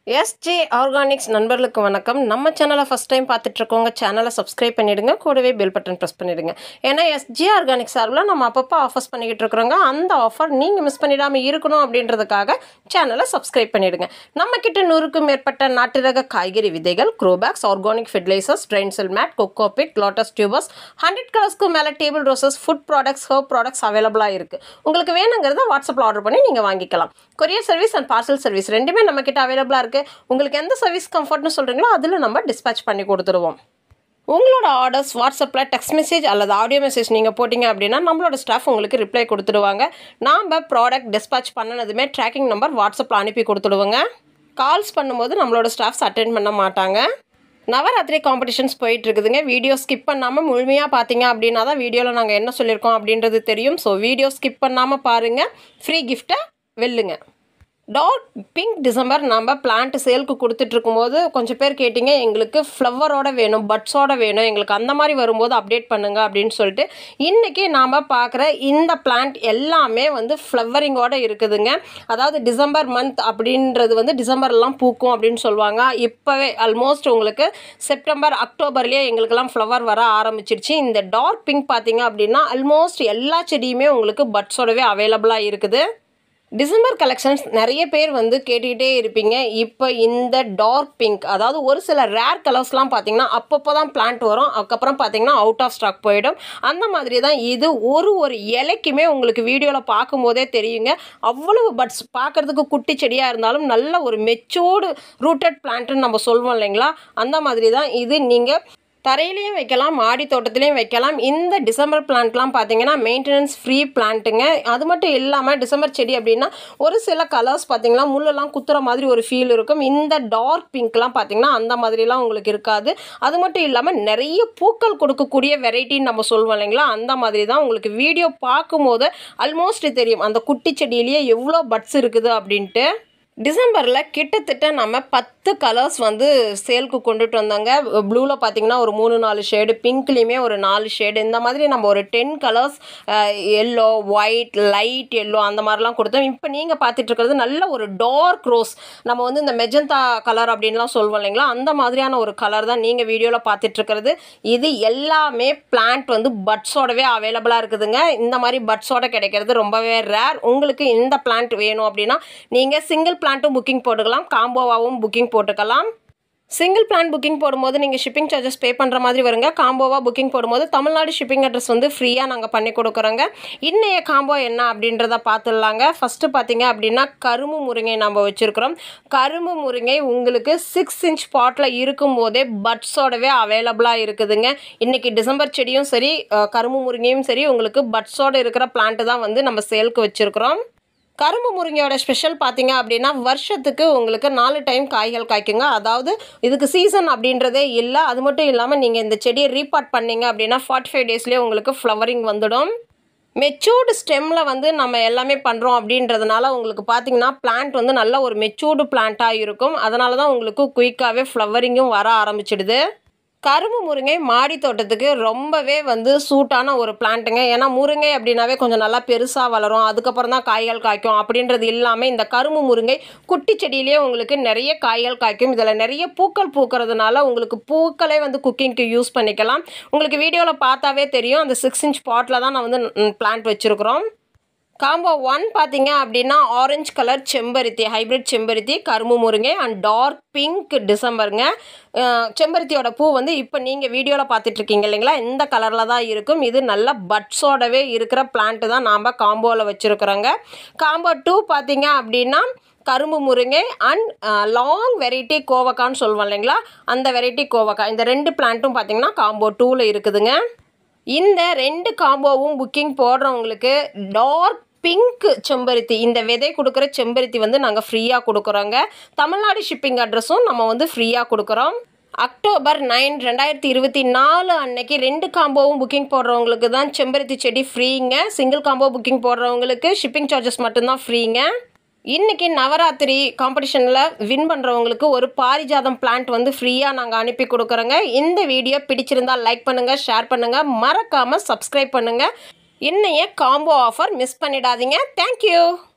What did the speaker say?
SJ organics நண்பர்களுக்கு வணக்கம் நம்ம சேனலை ஃபஸ்ட் டைம் பார்த்துட்டு இருக்கவங்க சேனலை சப்ஸ்கிரைப் பண்ணிடுங்க கூடவே பெல் பட்டன் ப்ரெஸ் பண்ணிடுங்க ஏன்னா எஸ்ஜே ஆர்கானிக் சார்பில் நம்ம அப்பப்போ ஆஃபர்ஸ் பண்ணிக்கிட்டு இருக்கிறோங்க அந்த ஆஃபர் நீங்கள் மிஸ் பண்ணிடாமல் இருக்கணும் அப்படின்றதுக்காக சேனலை சப்ஸ்கிரைப் பண்ணிடுங்க நம்ம கிட்ட நூறுக்கும் மேற்பட்ட நாட்டு ரக காய்கறி விதைகள் grow bags organic fertilisers drain cell mat cocopeat lotus tubers hundred கலர்ஸ்க்கு மேலே table roses food products herb products அவைலபிளாக இருக்குது உங்களுக்கு வேணுங்கிறத வாட்ஸ்அப்பில் ஆர்டர் பண்ணி நீங்கள் வாங்கிக்கலாம் courier service and parcel service ரெண்டுமே நம்ம கிட்ட அவைலபிளாக இருக்குது உங்களுக்கு எந்த சர்வீஸ் கம்ஃபர்ட்னு சொல்கிறீங்களோ அதில் நம்ம டிஸ்பேச் பண்ணி கொடுத்துருவோம் உங்களோட ஆர்டர்ஸ் வாட்ஸ்அப்பில் டெக்ஸ்ட் மெசேஜ் அல்லது ஆடியோ மெசேஜ் நீங்கள் போட்டிங்க அப்படின்னா நம்மளோட ஸ்டாஃப் உங்களுக்கு ரிப்ளை கொடுத்துடுவாங்க நாம் ப்ராடக்ட் டிஸ்பேச் பண்ணனதுமே ட்ராக்கிங் நம்பர் வாட்ஸ்அப்பில் அனுப்பி கொடுத்துடுவோங்க கால்ஸ் பண்ணும்போது நம்மளோட ஸ்டாஃப்ஸ் அட்டென்ட் பண்ண மாட்டாங்க நவராத்திரி காம்படிஷன்ஸ் போயிட்டு இருக்குதுங்க வீடியோ ஸ்கிப் பண்ணாமல் முழுமையாக பார்த்தீங்க அப்படின்னா தான் வீடியோவில் நாங்கள் என்ன சொல்லியிருக்கோம் அப்படின்றது தெரியும் ஸோ வீடியோ ஸ்கிப் பண்ணாமல் பாருங்கள் ஃப்ரீ கிஃப்ட்டை வெல்லுங்க டார்க் பிங்க் டிசம்பர் நம்ம பிளான்ட் சேலுக்கு கொடுத்துட்ருக்கும்போது கொஞ்சம் பேர் கேட்டிங்க எங்களுக்கு ஃப்ளவரோட வேணும் பட்ஸோட வேணும் எங்களுக்கு அந்த மாதிரி வரும்போது அப்டேட் பண்ணுங்க அப்படின்னு சொல்லிட்டு இன்றைக்கி நாம் பார்க்குற இந்த பிளான்ட் எல்லாமே வந்து ஃப்ளவரிங்கோட இருக்குதுங்க அதாவது டிசம்பர் மந்த் அப்படின்றது வந்து டிசம்பர்லாம் பூக்கும் அப்படின்னு சொல்லுவாங்க இப்போவே ஆல்மோஸ்ட் உங்களுக்கு செப்டம்பர் அக்டோபர்லேயே எங்களுக்கெல்லாம் ஃப்ளவர் வர ஆரம்பிச்சிருச்சு இந்த டார்க் பிங்க் பார்த்தீங்க அப்படின்னா ஆல்மோஸ்ட் எல்லா செடியுமே உங்களுக்கு பட்ஸோடவே அவைலபிளாக இருக்குது டிசம்பர் கலெக்ஷன்ஸ் நிறைய பேர் வந்து கேட்டுக்கிட்டே இருப்பீங்க இப்போ இந்த டார்க் பிங்க் அதாவது ஒரு சில ரேர் கலர்ஸ்லாம் பார்த்தீங்கன்னா அப்பப்போ தான் பிளான்ட் வரும் அதுக்கப்புறம் பார்த்தீங்கன்னா அவுட் ஆஃப் ஸ்டாக் போயிடும் அந்த மாதிரி தான் இது ஒரு ஒரு இலைக்குமே உங்களுக்கு வீடியோவில் பார்க்கும்போதே தெரியுங்க அவ்வளவு பட்ஸ் பார்க்குறதுக்கு குட்டி செடியாக இருந்தாலும் நல்ல ஒரு மெச்சோர்டு ரூட்டட் பிளான்ட்டுன்னு நம்ம சொல்வோம் இல்லைங்களா அந்த மாதிரி தான் இது நீங்கள் தரையிலையும் வைக்கலாம் மாடி தோட்டத்துலேயும் வைக்கலாம் இந்த டிசம்பர் பிளான்ட்லாம் பார்த்தீங்கன்னா மெயின்டெனன்ஸ் ஃப்ரீ பிளான்ட்டுங்க அது மட்டும் இல்லாமல் டிசம்பர் செடி அப்படின்னா ஒரு சில கலர்ஸ் பார்த்தீங்கன்னா முள்ளெல்லாம் குத்துற மாதிரி ஒரு ஃபீல் இருக்கும் இந்த டார்க் பிங்க்லாம் பார்த்தீங்கன்னா அந்த மாதிரிலாம் உங்களுக்கு இருக்காது அது மட்டும் இல்லாமல் நிறைய பூக்கள் கொடுக்கக்கூடிய வெரைட்டின்னு நம்ம சொல்லுவோம் இல்லைங்களா அந்த மாதிரி தான் உங்களுக்கு வீடியோ பார்க்கும்போது ஆல்மோஸ்ட் தெரியும் அந்த குட்டி செடியிலேயே எவ்வளோ பட்ஸ் இருக்குது அப்படின்ட்டு டிசம்பரில் கிட்டத்தட்ட நம்ம பத்து கலர்ஸ் வந்து சேலுக்கு கொண்டுட்டு வந்தாங்க ப்ளூவில் பார்த்தீங்கன்னா ஒரு மூணு நாலு ஷேடு பிங்க்லேயுமே ஒரு நாலு ஷேடு இந்த மாதிரி நம்ம ஒரு ten colours yellow white light yellow அந்த மாதிரிலாம் கொடுத்தோம் இப்போ நீங்கள் பார்த்துட்டு இருக்கிறது நல்ல ஒரு டார்க் ரோஸ் நம்ம வந்து இந்த மெஜந்தா கலர் அப்படின்லாம் சொல்லுவோம் இல்லைங்களா அந்த மாதிரியான ஒரு கலர் தான் நீங்கள் வீடியோவில் பார்த்துட்டு இருக்கிறது இது எல்லாமே பிளான்ட் வந்து பட்ஸோடவே அவைலபிளாக இருக்குதுங்க இந்த மாதிரி பட்ஸோட கிடைக்கிறது ரொம்பவே ரேர் உங்களுக்கு இந்த பிளான்ட் வேணும் அப்படின்னா நீங்கள் சிங்கிள் பிளான்ட்டும் புக்கிங் போட்டுக்கலாம் காம்போவாகவும் புக்கிங் போட்டுக்கலாம் சிங்கிள் பிளான் புக்கிங் போடும்போது நீங்கள் ஷிப்பிங் சார்ஜஸ் பே பண்ணுற மாதிரி வருங்க காம்போவாக புக்கிங் போடும்போது தமிழ்நாடு ஷிப்பிங் அட்ரஸ் வந்து ஃப்ரீயாக நாங்கள் பண்ணி கொடுக்குறோங்க இன்னைய காம்போ என்ன அப்படின்றத பார்த்துடலாங்க ஃபஸ்ட்டு பார்த்தீங்க அப்படின்னா கரும்பு முருங்கை நம்ம வச்சுருக்கிறோம் கரும்பு முருங்கை உங்களுக்கு சிக்ஸ் இன்ச் பாட்டில் இருக்கும் போதே பட்ஸோடவே அவைலபிளாக இருக்குதுங்க இன்றைக்கி டிசம்பர் செடியும் சரி கரும்பு முருங்கையும் சரி உங்களுக்கு பட்ஸோடு இருக்கிற பிளான்ட்டு தான் வந்து நம்ம சேலுக்கு வச்சுருக்கிறோம் கரும்பு முருங்கையோட ஸ்பெஷல் பார்த்தீங்க அப்படின்னா வருஷத்துக்கு உங்களுக்கு நாலு டைம் காய்கள் காய்க்குங்க அதாவது இதுக்கு சீசன் அப்படின்றதே இல்லை அது மட்டும் இல்லாமல் நீங்கள் இந்த செடியை ரீபார்ட் பண்ணீங்க அப்படின்னா ஃபார்ட்டி ஃபைவ் டேஸ்லேயே உங்களுக்கு ஃப்ளவரிங் வந்துடும் மெச்சூர்டு ஸ்டெம்மில் வந்து நம்ம எல்லாமே பண்ணுறோம் அப்படின்றதுனால உங்களுக்கு பார்த்தீங்கன்னா பிளான்ட் வந்து நல்ல ஒரு மெச்சூர்டு பிளான்ட்டாக இருக்கும் அதனால தான் உங்களுக்கு குயிக்காகவே ஃப்ளவரிங்கும் வர ஆரம்பிச்சிடுது கரும்பு முருங்கை மாடி தோட்டத்துக்கு ரொம்பவே வந்து சூட்டான ஒரு பிளான்ட்டுங்க ஏன்னா முருங்கை அப்படின்னாவே கொஞ்சம் நல்லா பெருசாக வளரும் அதுக்கப்புறம் தான் காய்கள் காய்க்கும் அப்படின்றது இல்லாமல் இந்த கரும்பு முருங்கை குட்டி செடியிலேயே உங்களுக்கு நிறைய காய்கள் காய்க்கும் இதில் நிறைய பூக்கள் பூக்கிறதுனால உங்களுக்கு பூக்களே வந்து குக்கிங்க்கு யூஸ் பண்ணிக்கலாம் உங்களுக்கு வீடியோவில் பார்த்தாவே தெரியும் அந்த சிக்ஸ் இன்ச் பாட்டில் தான் நான் வந்து பிளான்ட் வச்சுருக்குறோம் காம்போ ஒன் பார்த்தீங்க அப்படின்னா ஆரஞ்சு கலர் செம்பருத்தி ஹைப்ரிட் செம்பருத்தி கரும்பு முருங்கை அண்ட் டார்க் பிங்க் டிசம்பருங்க செம்பருத்தியோட பூ வந்து இப்போ நீங்கள் வீடியோவில் பார்த்துட்ருக்கீங்க இல்லைங்களா இந்த கலரில் தான் இருக்கும் இது நல்ல பட்ஸோடவே இருக்கிற பிளான்ட்டு தான் நாம் காம்போவில் வச்சுருக்குறோங்க காம்போ டூ பார்த்தீங்க அப்படின்னா கரும்பு முருங்கை அண்ட் லாங் வெரைட்டி கோவக்கான்னு சொல்லுவோம் இல்லைங்களா அந்த வெரைட்டி கோவக்காய் இந்த ரெண்டு பிளான்ட்டும் பார்த்தீங்கன்னா காம்போ டூவில் இருக்குதுங்க இந்த ரெண்டு காம்போவும் புக்கிங் போடுறவங்களுக்கு டார்க் பிங்க் செம்பருத்தி இந்த விதை கொடுக்குற செம்பருத்தி வந்து நாங்கள் ஃப்ரீயாக கொடுக்குறோங்க தமிழ்நாடு ஷிப்பிங் அட்ரஸும் நம்ம வந்து ஃப்ரீயாக கொடுக்குறோம் அக்டோபர் நைன் ரெண்டாயிரத்தி இருபத்தி நாலு அன்னைக்கு ரெண்டு காம்போவும் புக்கிங் போடுறவங்களுக்கு தான் செம்பருத்தி செடி ஃப்ரீங்க சிங்கிள் காம்போ புக்கிங் போடுறவங்களுக்கு ஷிப்பிங் சார்ஜஸ் மட்டும்தான் ஃப்ரீங்க இன்றைக்கி நவராத்திரி காம்படிஷனில் வின் பண்ணுறவங்களுக்கு ஒரு பாரிஜாதம் பிளான்ட் வந்து ஃப்ரீயாக நாங்கள் அனுப்பி கொடுக்குறோங்க இந்த வீடியோ பிடிச்சிருந்தால் லைக் பண்ணுங்கள் ஷேர் பண்ணுங்கள் மறக்காமல் சப்ஸ்கிரைப் பண்ணுங்கள் இன்னைய காம்போ ஆஃபர் மிஸ் பண்ணிடாதீங்க தேங்க்யூ